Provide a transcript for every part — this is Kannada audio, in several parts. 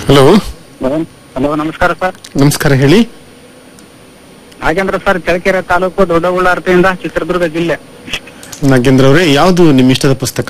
ಹಲೋ ಹಲೋ ನಮಸ್ಕಾರ ಸರ್ ನಮಸ್ಕಾರ ಹೇಳಿ ನಾಗೇಂದ್ರ ಸರ್ ಚಳ್ಳಕೆರೆ ತಾಲೂಕು ದೊಡ್ಡಬಳ್ಳಾರತಿಯಿಂದ ಚಿತ್ರದುರ್ಗ ಜಿಲ್ಲೆ ನಾಗೇಂದ್ರ ಅವರೇ ಯಾವುದು ನಿಮ್ಮ ಇಷ್ಟದ ಪುಸ್ತಕ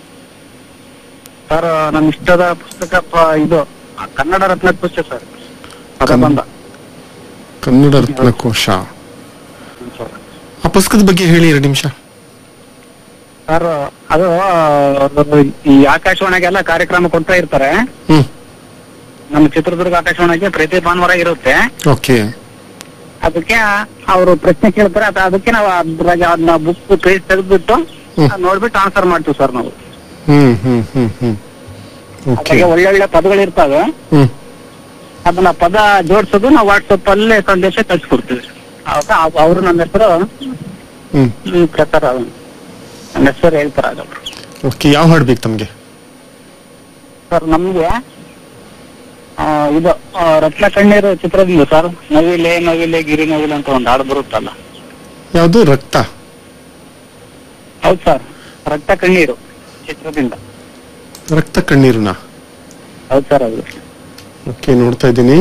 ಸರ್ ನಮ್ಮ ಇಷ್ಟದ ಪುಸ್ತಕ ಪ- ಇದು ಆ, ಕನ್ನಡ ರತ್ನ ಪುಸ್ತಕ ಸರ್ ಪದಬಂಧ ಕನ್ನಡ ರತ್ನಕೋಶ ಹ್ಮ್, ಸರ್. ಆ ಪುಸ್ತಕದ ಬಗ್ಗೆ ಹೇಳಿ ಎರಡು ನಿಮಿಷ ಸರ್ ಅದು ಅದು ಈ ಆಕಾಶವಾಣಿಗೆಲ್ಲ ಕಾರ್ಯಕ್ರಮ ಕೊಡ್ತಾ ಇರ್ತಾರೆ ಹ್ಮ್ ನಮ್ಮ ಚಿತ್ರದುರ್ಗ ಆಕಾಶವಾಣಿಗೆ ಪ್ರತಿ ಭಾನುವಾರ ಇರುತ್ತೆ ಓಕೆ ಅದಕ್ಕೆ ಅವರು ಪ್ರಶ್ನೆ ಕೇಳ್ತಾರೆ ಅದ- ಅದಕ್ಕೆ ನಾವು ಅದ್ರಾಗ ಅದನ್ನ ಬುಕ್ ಪೇಜ್ ತೆಗೆದ್ಬಿಟ್ಟು ಹ್ಮ್. ಅದ್ ನೋಡ್ಬಿಟ್ಟು ಆನ್ಸರ್ ಮಾಡ್ತೀವಿ ಸರ್ ನಾವು ಹ್ಮ್ ಹ್ಮ್ ಹ್ಮ್ ಹ್ಮ್ ಓಕೆ ಅದ್ರಾಗೆ ಒಳ್ಳೊಳ್ಳೆ ಪದಗಳಿರ್ತವೆ ಹ್ಮ್ ಅದನ್ನ ಪದ ಜೋಡಿಸೋದು ನಾವು ವಾಟ್ಸಪ್ ಅಲ್ಲೇ ಸಂದೇಶ ಕಳ್ಸಿಕೊಡ್ತೀವಿ ಅವಾಗ ಅವ್- ಅವ್ರು ನನ್ನ ಹೆಸರು ಹ್ಮ್ ಈ ಪ್ರಕಾರ ನನ್ನ ಹೆಸರು ಹೇಳ್ತಾರೆ ಆಗ ಓಕೆ ಯಾವ ಹಾಡು ಬೇಕು ತಮ್ಗೆ ಸರ್ ನಮ್ಗೆ ಆ, ಇದು ಆ, ರತ್ನ ಕಣ್ಣೀರು ಚಿತ್ರದಿಂದ ಸರ್ ನವಿಲೆ ನವಿಲೆ ಗಿರಿ ನವಿಲೆ ಅಂತ ಒಂದು ಹಾಡು ಬರುತ್ತಲ್ಲ ಯಾವುದು ರಕ್ತ ಹೌದು ಸರ್ ರಕ್ತ ಕಣ್ಣೀರು ಚಿತ್ರದಿಂದ ರಕ್ತ ಕಣ್ಣೀರುನ ಹೌದು ಸರ್ ಹೌದು ಓಕೆ ನೋಡ್ತಾ ಇದ್ದೀನಿ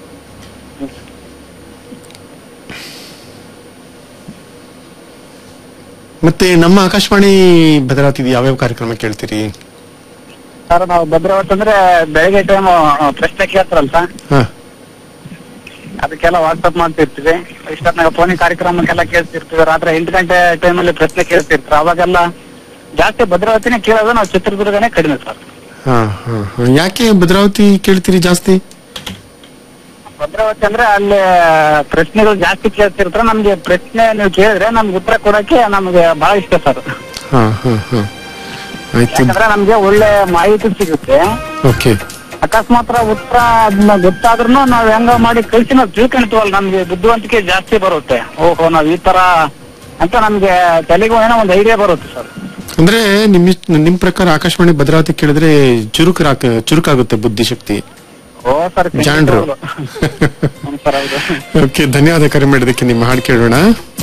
ಮತ್ತೆ ನಮ್ಮ ಆಕಾಶವಾಣಿ ಭದ್ರಾವತಿ ಯಾವ್ಯಾವ ಕಾರ್ಯಕ್ರಮ ಕೇಳ್ತೀರಿ ಸರ್ ನಾವು ಭದ್ರಾವತಿ ಅಂದ್ರೆ ಬೆಳಗ್ಗೆ ಟೈಮ್ ಪ್ರಶ್ನೆ ಕೇಳ್ತಾರಲ್ಲ ಸರ್ ಹಾ ಅದಕ್ಕೆಲ್ಲ ವಾಟ್ಸಪ್ ಮಾಡ್ತಿರ್ತೀವಿ ಇಷ್ಟೊತ್ನಾಗ ಫೋನಿನ ಕಾರ್ಯಕ್ರಮಕ್ಕೆಲ್ಲ ಕೇಳ್ತಿರ್ತೀವಿ ರಾತ್ರಿ ಎಂಟು ಗಂಟೆ ಟೈಮಲ್ಲಿ ಪ್ರಶ್ನೆ ಕೇಳ್ತಿರ್ತಾರೆ ಅವಾಗೆಲ್ಲ ಜಾಸ್ತಿ ಭದ್ರಾವತಿನೇ ಕೇಳೋದು ನಾವು ಚಿತ್ರದುರ್ಗನೇ ಕಡಿಮೆ ಸರ್ ಹಾ ಹಾ ಹಾ. ಯಾಕೆ ಭದ್ರಾವತಿ ಕೇಳ್ತೀರಿ ಜಾಸ್ತಿ ಭದ್ರಾವತಿ ಅಂದ್ರೆ ಅಲ್ಲಿ ಪ್ರಶ್ನೆಗಳು ಜಾಸ್ತಿ ಕೇಳ್ತಿರ್ತಾರೆ ನಮ್ಗೆ ಪ್ರಶ್ನೆ ನೀವು ಕೇಳಿದ್ರೆ ನಮ್ಗೆ ಉತ್ತರ ಕೊಡಕ್ಕೆ ನಮ್ಗೆ ಬಹಳ ಇಷ್ಟ ಸರ್ ಹಾ ಹಾ ಹಾ ಆಯ್ತು ಯಾಕಂದ್ರೆ ನಮ್ಗೆ ಒಳ್ಳೆ ಮಾಹಿತಿ ಸಿಗುತ್ತೆ ಓಕೆ ಅಕಸ್ಮಾತ್ ಉತ್ತರ ಅದನ್ನ ಗೊತ್ತಾದ್ರೂ ನಾವ್ ಹೆಂಗ ಮಾಡಿ ಕಳ್ಸಿ ನಾವು ತಿಳ್ಕೊಂತೀವಲ್ಲ ನಮ್ಗೆ ಬುದ್ಧಿವಂತಿಕೆ ಜಾಸ್ತಿ ಬರುತ್ತೆ ಓಹೋ ನಾವ್ ಈ ತರ ಅಂತ ನಮ್ಗೆ ತಲೆಗೂ ಏನೋ ಒಂದು ಐಡಿಯಾ ಬರುತ್ತೆ ಸರ್ ಅಂದ್ರೆ ನಿಮ್ ಇಷ್ಟ- ನಿಮ್ ಪ್ರಕಾರ ಆಕಾಶವಾಣಿ ಭದ್ರಾವತಿ ಕೇಳಿದ್ರೆ ಚುರುಕು ಚುರುಕಾಗುತ್ತೆ ಬುದ್ಧಿಶಕ್ತಿ ಓ ಸರ್ ಜಾಣ್ರು ಸರ್ ಹೌದು ಓಕೆ ಧನ್ಯವಾದ ಕರೆ ಮಾಡಿದ್ದಕ್ಕೆ ನಿಮ್ಮ ಹಾಡು ಕೇಳೋಣ